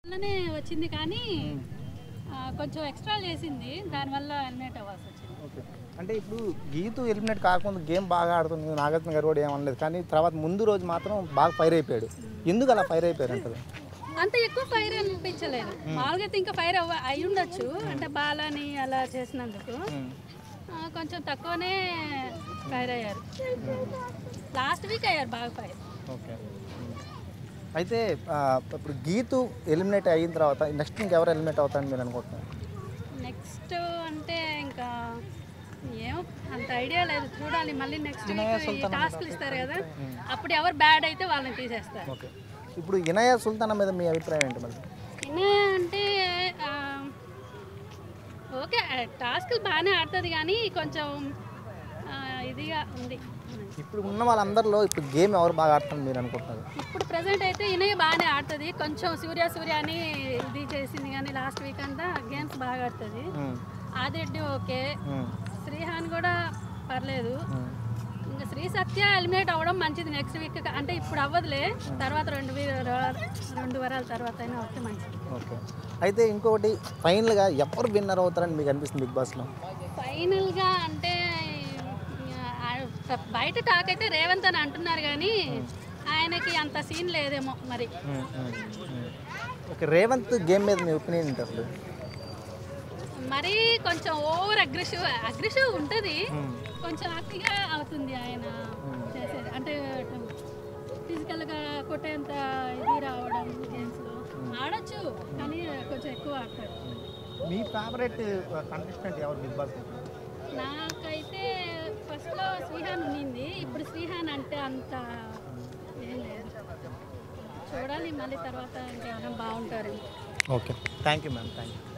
అలానే వచ్చింది కానీ ఆ, కొంచెం ఎక్స్ట్రా చేసింది దానివల్ల ఎలిమినేట్ అవ్వాల్సి వచ్చింది ఓకే అంటే ఇప్పుడు గీతు ఎలిమినేట్ కాకుండా గేమ్ బాగా ఆడుతుంది నాగార్జున గారు కూడా ఏమనలేదు కానీ తర్వాత ముందు రోజు మాత్రం బాగా ఫైర్ అయిపోయాడు ఎందుకు అలా ఫైర్ అయిపోయారు అంటారు అంత ఎక్కువ ఫైర్ అనిపించలేదు మామూలుగా అయితే ఇంకా ఫైర్ అవ్వ అయి ఉండొచ్చు అంటే బాలని అలా చేసినందుకు ఆ, కొంచెం తక్కువనే ఫైర్ అయ్యారు లాస్ట్ వీక్ అయ్యారు బాగా ఫైర్ ఓకే అయితే ఆ, ఇప్పుడు గీతు ఎలిమినేట్ అయిన తర్వాత నెక్స్ట్ ఇంకెవరు ఎలిమినేట్ అవుతారని మీరు అనుకుంటున్నారు నెక్స్ట్ అంటే ఇంకా ఏమో అంత ఐడియా లేదు చూడాలి మళ్ళీ నెక్స్ట్ వీక్ టాస్క్లు ఇస్తారు కదా అప్పుడు ఎవరు బ్యాడ్ అయితే వాళ్ళని తీసేస్తారు ఓకే ఇప్పుడు ఇనయ సుల్తానా మీద మీ అభిప్రాయం ఏంటి మరి ఇనే అంటే ఆ, ఓకే టాస్క్లు బాగానే ఆడుతుంది కానీ కొంచెం ఆ, ఇదిగా ఉంది ఇప్పుడు ఉన్న వాళ్ళందరిలో ఇప్పుడు గేమ్ ఎవరు బాగా ఆడుతున్నారు మీరు అనుకుంటున్నారు ఇప్పుడు ప్రజెంట్ అయితే ఇనయ్య బాగానే ఆడుతుంది కొంచెం సూర్య సూర్య అని ఇది చేసింది కానీ లాస్ట్ వీక్ అంతా గేమ్స్ బాగా ఆడుతుంది ఉమ్, ఆదిరెడ్డి ఓకే ఉమ్, శ్రీహాన్ కూడా పర్లేదు ఉమ్. ఇంకా శ్రీ సత్య ఎలిమినేట్ అవ్వడం మంచిది నెక్స్ట్ వీక్ అంటే ఇప్పుడు అవ్వదులే తర్వాత రెండు వీ- రెండు వారాల తర్వాత అయినా వస్తే మంచిది ఓకే అయితే ఇంకొకటి ఫైనల్గా ఎవరు విన్నర్ అవుతారని మీకు అనిపిస్తుంది బిగ్ బాస్లో ఫైనల్గా అంటే ఆ, బయట టాక్ అయితే రేవంత్ అని అంటున్నారు కానీ ఆయనకి అంత సీన్ లేదేమో మరి ఓకే రేవంత్ గేమ్ మీద మీ ఒపీనియన్ ఏంటి అసలు మరి కొంచెం ఓవర్ అగ్రెసివ్ అగ్రెసివ్ ఉంటుంది కొంచెం అతిగా అవుతుంది ఆయన చేసేది అంటే ఫిజికల్గా కొట్టేంత ఇది రావడం గేమ్స్లో ఆడొచ్చు కానీ కొంచెం ఎక్కువ ఆడతాడు మీ ఫేవరెట్ కంటెస్టెంట్ ఎవరు బిగ్ బాస్ నాకైతే ఫస్ట్లో శ్రీహాన్ ఉన్నింది ఇప్పుడు శ్రీహాన్ అంటే అంత ఏం లేదు చూడాలి మళ్ళీ తర్వాత ఇంకెవరైనా బాగుంటారు okay thank you ma'am thank you